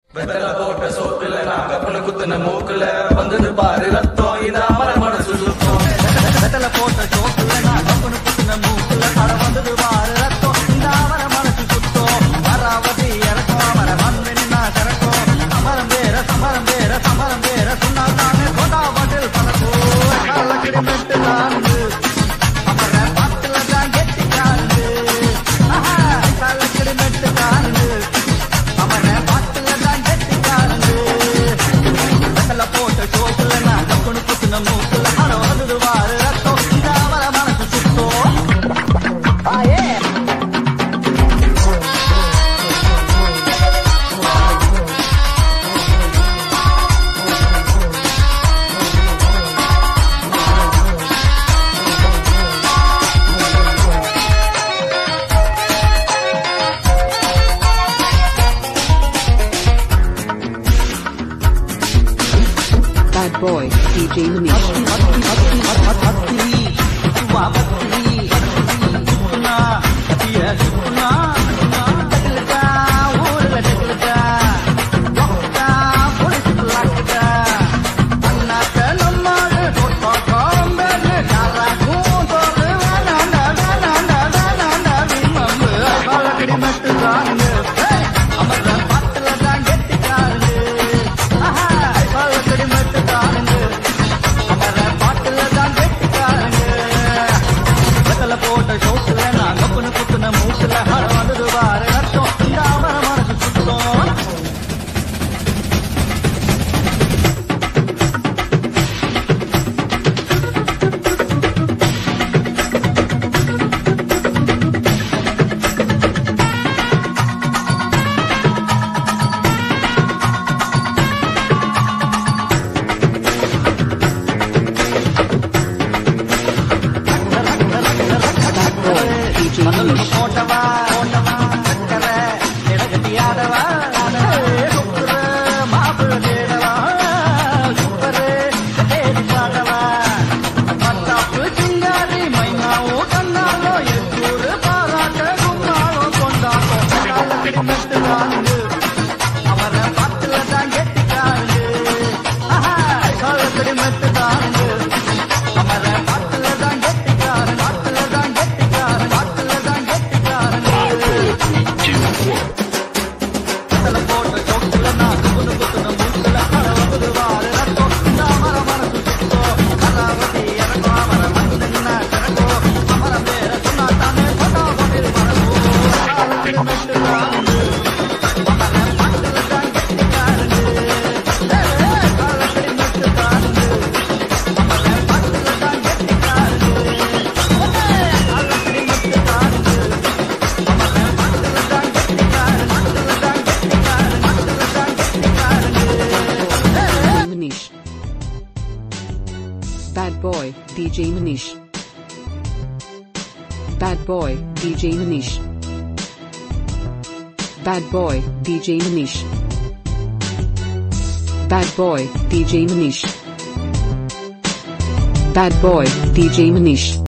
வெத்தல போட்ட சோத்துல நான் கப்பல குத்துன மூக்குல வந்தது பாரு ரத்தம் இது அமர மனசு சுத்தம் வெத்தல போட்ட சோக்குல நான் கம்பனு குத்துன மூக்குல அட வந்தது வாரு ரத்தம் இந்த அவர மனசு சுத்தம் வராவதி இறக்கம் அவர வந்து நின்னா கறக்கும் அமரம் வேற சமரம் வேற சமரம் வேற சொன்னா தானே கொடா பதில் பறக்கும் காலக்கடி மெட்டு தாண்டு அவர பாட்டுல தான் கெட்டி காண்டு ஆஹா காலக்கடி மெட்டு தாண்டு அவர பாட்டுல தான் கெட்டி காண்டு வெத்தல போட்ட சோக்குல நான் கம்பனு குத்துன மூக்குல அட வந்தது வாரு ரத்தம் இந்த அவர மனசு சுத்தம் ஆயே Bad boy, DJ Manish. அமர்தான் பாட்டுல தான் கெட்டிக்காரங்க ஆஹா பாலக்கடி மட்டும் தானுங்க அவர பாட்டுல தான் கெட்டிக்காரங்க வெத்தல போட்ட சோத்துல நான் கப்புனு குத்துன மூக்குல ஹர வந்தது வாரு ரத்தம் இந்த அவர மனசு சுத்தம் Bad boy, DJ Manish. போட்டவா போட்டவா சக்கர இடகட்டியாதவா சுக்குற மாப்பிள தேடவா சூப்பரு தேடி பாடவா மத்தாப்பு சிங்காரி மைனாவோ கண்ணாலோ எத்தூரு பாராட்ட கும்மாளோ கொண்டாடோ காலக்கடி மெட்டு தாங்கு அவர பாட்டுல தான் கெட்டிக்காரு ஆஹா காலக்கடி மெட்டு தாங்கு அவர பாட்டுல தான் கெட்டிக்காரு பாட்டுல தான் கெட்டிக்காரு பாட்டுல தான் கெட்டிக்காரு வெத்தல போட்ட சோக்குல நான் குபுனு குத்துன மூக்குல அட வந்து வாரு ரத்தம் இந்த அமர மனசு சுத்தம் அதாவது இறங்கும் அமர வந்து நின்னா கறக்கும் அமர பேர சொன்னா தானே கொண்டா பதில் பறக்கும் காலக்கடி மெட்டு தாங்கு அவர பாட்டுல தான் கெட்டிக்காரு காலக்கடி மெட்டு தாங்கு அவர பாட்டுல தான் கெட்டிக்காரு காலக்கடி மெட்டு தாங்கு DJ Manish. Bad boy, DJ Manish. Bad boy, DJ Manish. Bad boy, DJ Manish. Bad boy, DJ Manish. Bad boy, DJ Manish.